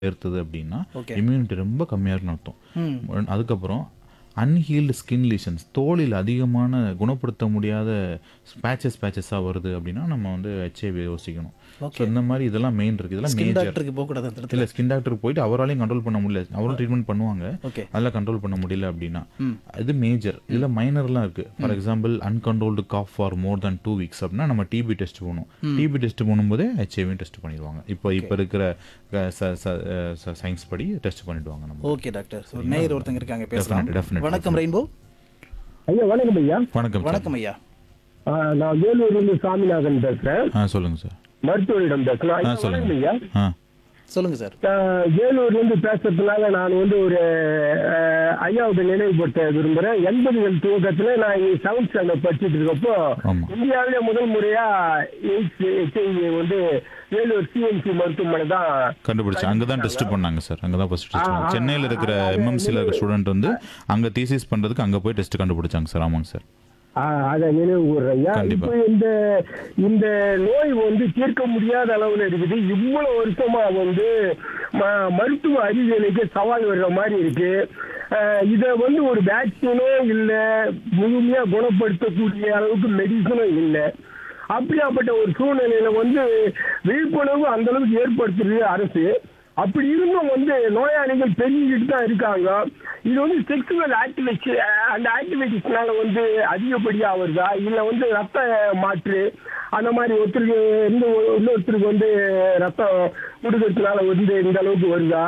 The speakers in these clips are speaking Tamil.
ஏறுத்தது அப்படின்னா ஓகே இம்யூனிட்டி ரொம்ப கம்மியாக இருக்குன்னு ம் அர்த்தம் அதுக்கப்புறம் அன்ஹீல்டு ஸ்கின் லீஷன்ஸ் தோலில் அதிகமான குணப்படுத்த முடியாத பேச்சஸ் பேச்சஸாக வருது அப்படின்னா நம்ம வந்து ஹெச்ஐவி யோசிக்கணும் ஸோ இந்த மாதிரி இதெல்லாம் மெயின் இருக்குது இதெல்லாம் ஸ்கின் மேஜர் டாக்டருக்கு போகக்கூடாது அந்த இடத்துல இல்லை ஸ்கின் டாக்டருக்கு போயிட்டு அவராலையும் கண்ட்ரோல் பண்ண முடியல அவரும் ட்ரீட்மெண்ட் பண்ணுவாங்க ஓகே அதெல்லாம் கண்ட்ரோல் பண்ண முடியல அப்படின்னா ம். இது மேஜர் இதில் மைனர்லாம் இருக்கு for example uncontrolled cough for more than two weeks அப்படின்னா நம்ம டிபி டெஸ்ட் போகணும் டிபி டெஸ்ட் பண்ணும்போதே ஹெச்ஐவி டெஸ்ட் பண்ணிடுவாங்க இப்போ இப்போ இருக்கிற சயின்ஸ் படி டெஸ்ட் பண்ணிடுவாங்க நம்ம ஓகே டாக்டர் ஒரு நேயர் ஒருத்தங்க இருக்காங்க பேசலாம் Definitely, definitely. வணக்கம் ரெயின்போ ஐயா வணக்கம் ஐயா வணக்கம் சார் வணக்கம் ஐயா ஆ, நான் வேலூர்லேருந்து சாமிநாதன் பேசுறேன் ஆ சொல்லுங்க சார் மருத்துவரிடம் பேசுறேன் ஆ ஐயா, சொல்லுங்க வணக்கம் ஐயா ஆ சொல்லுங்க சார் நான் வேலூர்லேருந்து பேசுறதுனால நான் வந்து ஒரு அஹ், ஐயாவுக்கு நினைவுபடுத்த விரும்புறேன் எண்பதுகள் துவக்கத்துல நான் செவன்த் ஸ்டாண்டர்ட் படிச்சுட்டு இருக்கப்போ ஆமா. இந்தியாவிலே முதல் முறையா எய்ட்ஸ் ஹெச்ஐவி வந்து வேலூர் சிஎம்சி மருத்துவமனை தான் கண்டுபிடிச்சு அங்கே தான் டெஸ்ட் பண்ணாங்க சார் அங்கே தான் ஃபர்ஸ்ட் டெஸ்ட் ஆ, பண்ணாங்க ஆ, சென்னையில் இருக்கிற ஆ, எம்எம்சியில் இருக்கிற ஸ்டூடெண்ட் வந்து அங்கே தீசிஸ் பண்ணுறதுக்கு அங்கே போய் டெஸ்ட் கண்டுபிடிச்சாங்க சார் ஆமாங்க சார் ஆ, அதை நினைவு கூறுறேன் ஐயா கண்டிப்பா. இப்போ இந்த இந்த நோய் வந்து தீர்க்க முடியாத அளவுல இருக்குது இவ்வளவு வருஷமா வந்து ம- மருத்துவ அறிவியலுக்கு சவால் வர்ற மாதிரி இருக்கு அஹ், இத வந்து ஒரு வேக்சினோ இல்ல முழுமையா குணப்படுத்தக்கூடிய அளவுக்கு மெடிசனும் இல்லை அப்படியாப்பட்ட ஒரு சூழ்நிலையில வந்து விழிப்புணர்வு அந்த அளவுக்கு ஏற்படுத்துறது அரசு அப்படி இருந்தும் வந்து நோயாளிகள் பெருகிட்டு தான் இருக்காங்க இது வந்து செக்ஸுவல் ஆக்டிவிட்டி அந்த ஆக்டிவிட்டிஸ்னால வந்து அதிகப்படியா வருதா இல்ல வந்து ரத்த மாற்று அந்த மாதிரி ஒருத்தருக்கு இருந்து இன்னொருத்தருக்கு வந்து ரத்தம் கொடுக்கறதுனால வந்து இந்த அளவுக்கு வருதா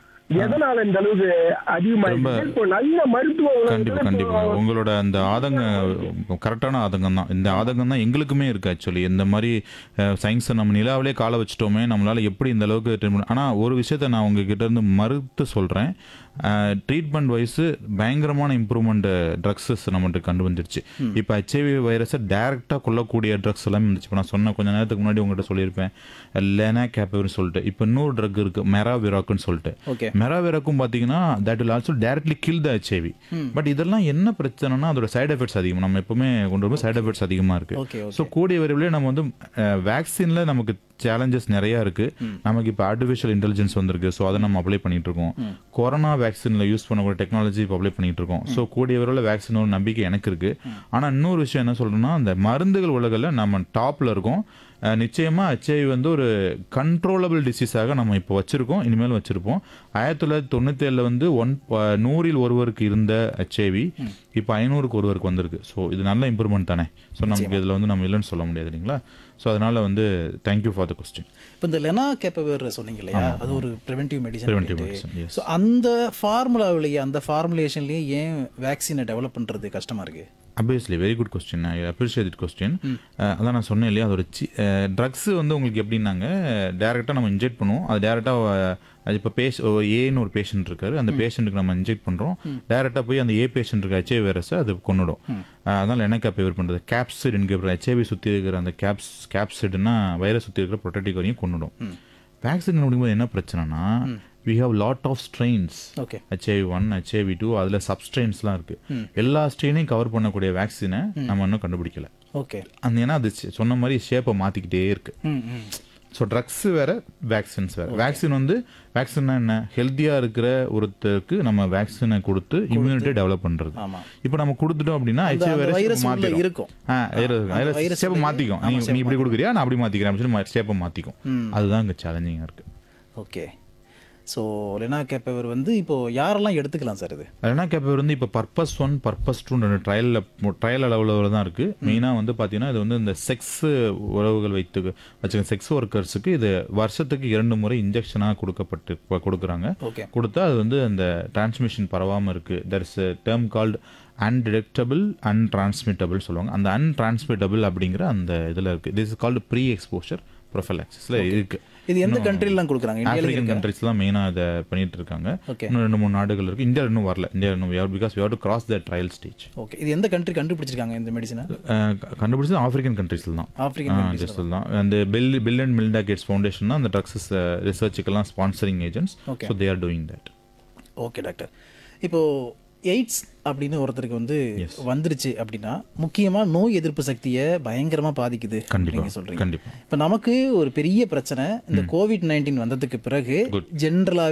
எதனால இந்த அளவுக்கு அதிகமா ரொம்ப- இருக்கு இப்போ நல்ல மருத்துவ கண்டிப்பா உலகத்துல கண்டிப்பா இப்போ- உங்களோட அந்த ஆதங்கம் கரெக்டான ஆதங்கம் தான் இந்த ஆதங்கம் தான் எங்களுக்குமே இருக்கு ஆக்சுவலி இந்த மாதிரி சயின்ஸை நம்ம நிலாவிலே கால வச்சிட்டோமே நம்மளால எப்படி இந்த அளவுக்கு treatment- ஆனா ஒரு விஷயத்த நான் உங்ககிட்ட இருந்து மறுத்து சொல்றேன் ட்ரீட்மெண்ட் வைஸ் பயங்கரமான இம்ப்ரூவ்மெண்ட் ட்ரக்ஸஸ் நம்மகிட்ட கண்டு வந்துருச்சு இப்போ ஹெச்ஐவி வைரஸை டைரெக்டாக கொல்லக்கூடிய ட்ரக்ஸ் எல்லாமே இருந்துச்சு இப்போ நான் சொன்ன கொஞ்ச நேரத்துக்கு முன்னாடி உங்ககிட்ட சொல்லியிருப்பேன் லெனா கேப்பர்னு சொல்லிட்டு இப்போ இன்னொரு ட்ரக் இருக்கு மெராவிராக்குன்னு சொல்லிட்டு ஓகே மெராவேரக்கும் பார்த்தீங்கன்னா that will also directly kill the HIV but இதெல்லாம் என்ன பிரச்சனைனா அதோட சைடு எஃபெக்ட்ஸ் அதிகம் நம்ம எப்பவுமே கொண்டு வரும்போது சைடு எஃபெக்ட்ஸ் அதிகமாக இருக்கு ஓகே ஸோ ஓகே கூடிய விரைவிலே நம்ம வந்து வேக்சினில் நமக்கு சேலஞ்சஸ் நிறையா இருக்கு நமக்கு இப்போ ஆர்டிஃபிஷியல் இன்டெலிஜென்ஸ் வந்திருக்கு ஸோ அதை நம்ம அப்ளை பண்ணிட்டு இருக்கோம் கொரோனா வேக்சினில் யூஸ் பண்ணக்கூடிய டெக்னாலஜி இப்போ அப்ளை பண்ணிட்டு இருக்கோம் ஸோ கூடிய விரைவில் வேக்சின் ஒரு நம்பிக்கை எனக்கு இருக்கு ஆனால் இன்னொரு விஷயம் என்ன சொல்றேன்னா அந்த மருந்துகள் உலகில் நம்ம டாப்ல இருக்கோம் அஹ் நிச்சயமா ஹெச்ஐவி வந்து ஒரு கண்ட்ரோலபிள் டிசீஸாக நம்ம இப்போ வச்சிருக்கோம் இனிமேல் வச்சிருப்போம் ஆயிரத்தி தொள்ளாயிரத்தி தொண்ணூத்தி ஏழுல வந்து ஒன் ப- நூறில் ஒருவருக்கு இருந்த ஹெச்ஐவி இப்போ ஐநூறுக்கு ஒருவருக்கு வந்திருக்கு ஸோ இது நல்ல இம்ப்ரூவ்மெண்ட் தானே ஸோ நமக்கு இதில் வந்து நம்ம இல்லைன்னு சொல்ல முடியாது இல்லைங்களா ஸோ அதனால வந்து தேங்க்யூ ஃபார் த கொஸ்டின் இப்போ இந்த லெனா கேப்பவர் சொன்னீங்க இல்லையா அது ஒரு preventive Preventive medicine medicine, yes. So அந்த ஃபார்முலாவிலேயே அந்த ஃபார்முலேஷன்லேயே ஏன் வேக்சினை டெவலப் பண்ணுறது கஷ்டமா இருக்கு obviously very good question I appreciate it question அதான் நான் சொன்னேன் இல்லையா அதோட ட்ரக்ஸ் வந்து உங்களுக்கு எப்படின்னாங்க டேரெக்டாக நம்ம இன்ஜெக்ட் பண்ணுவோம் அது டேரெக்டாக அது இப்போ பேஷ் ஏன்னு ஒரு பேஷண்ட் இருக்காரு அந்த பேஷண்ட்டுக்கு நம்ம இன்ஜெக்ட் பண்ணுறோம் டேரெக்டாக போய் அந்த ஏ பேஷண்ட் இருக்க ஹெச்ஐ வைரஸை அது கொண்டுடும் அதனால் என்ன பேவர் பண்ணுறது கேப்சிட் என்கிற ஹெச்ஐவி சுற்றி இருக்கிற அந்த கேப்ஸ் கேப்சிட்னா வைரஸ் சுற்றி இருக்கிற ப்ரொட்டக்டிவ் வரையும் கொண்டுடும் வேக்சின் அப்படிங்கும்போது என்ன பிரச்சனைனா we have lot of strains okay HIV one HIV two அதில் சப்ஸ்ட்ரெயின்ஸ்லாம் இருக்கு எல்லா ஸ்ட்ரெயினையும் கவர் பண்ணக்கூடிய வேக்சினை நம்ம இன்னும் கண்டுபிடிக்கல ஓகே அந்த ஏன்னா அது சி- சொன்ன மாதிரி ஷேப்பை மாற்றிக்கிட்டே இருக்கு ம் ம் ஸோ ட்ரக்ஸ் வேற வேக்சின்ஸ் வேற வேக்சின் வந்து வேக்சின்னா என்ன ஹெல்த்தியாக இருக்கிற ஒருத்தருக்கு நம்ம வேக்சினை கொடுத்து இம்யூனிட்டி டெவலப் பண்ணுறது ஆமாம் இப்போ நம்ம கொடுத்துட்டோம் அப்படின்னா ஹெச்ஐவி அந்த வைரஸ் virus உள்ள மாற்றிடும் இருக்கும். ஆ வைரஸ் virus ஷேப்பை உள்ள- மாற்றிக்கும் ஆமா, நீ நீ இப்படி கொடுக்குறியா நான் அப்படி மாற்றிக்கிறேன் அப்படின்னு சொல்லி ஷேப்பை மாற்றிக்கும் அதுதான் இங்கே சேலஞ்சிங்காக இருக்குது ஓகே ஸோ லெனா கேப்பவர் வந்து இப்போ யாரெல்லாம் எடுத்துக்கலாம் சார் இது ரெனா கேப்பர் வந்து இப்போ பர்பஸ் ஒன் பர்பஸ் டூ ரெண்டு ட்ரையலில் ட்ரையல் அளவில் தான் இருக்குது மெயினாக வந்து பார்த்தீங்கன்னா இது வந்து இந்த செக்ஸ் உறவுகள் வைத்து வச்சுக்க செக்ஸ் ஒர்க்கர்ஸுக்கு இது வருஷத்துக்கு இரண்டு முறை இன்ஜெக்ஷனாக கொடுக்கப்பட்டு இப்ப கொடுக்குறாங்க ஓகே கொடுத்தா அது வந்து அந்த டிரான்ஸ்மிஷன் பரவாமல் இருக்குது there is term called undetectable untransmittable சொல்லுவாங்க அந்த அன்டிரான்ஸ்மிட்டபிள் அப்படிங்கிற அந்த இதில் இருக்குது this is called pre exposure ப்ரொஃபலாக்சிஸில் இருக்குது இது எந்த கண்ட்ரிலாம் கொடுக்குறாங்க இந்தியாவில் ஆப்பிரிக்கன் கண்ட்ரிஸ் தான் மெயினாக இதை பண்ணிட்டு இருக்காங்க ஓகே இன்னும் ரெண்டு மூணு நாடுகள் இருக்கு இந்தியா இன்னும் வரல இந்தியா இன்னும் because we to cross the trial stage okay இது எந்த கண்ட்ரி கண்டுபிடிச்சிருக்காங்க இந்த மெடிசனை கண்டுபிடிச்சது ஆப்பிரிக்கன் கண்ட்ரீஸில் தான் ஆப்பிரிக்கன் ஜஸ்டில் தான் அந்த Bill Bill and Melinda Gates Foundation தான் அந்த ட்ரக்ஸஸ் ரிசர்ச்சுக்கெல்லாம் sponsoring agents Okay. So they are doing that okay doctor இப்போ எய்ட்ஸ் அப்படின்னு ஒருத்தருக்கு வந்து வந்துருச்சு அப்படின்னா முக்கியமா நோய் எதிர்ப்பு சக்தியை பயங்கரமா பாதிக்குது கண்டிப்பா நீங்க சொல்றீங்க கண்டிப்பா இப்போ நமக்கு ஒரு பெரிய பிரச்சனை இந்த கோவிட் நைன்டீன் வந்ததுக்கு பிறகு ஜென்ரலா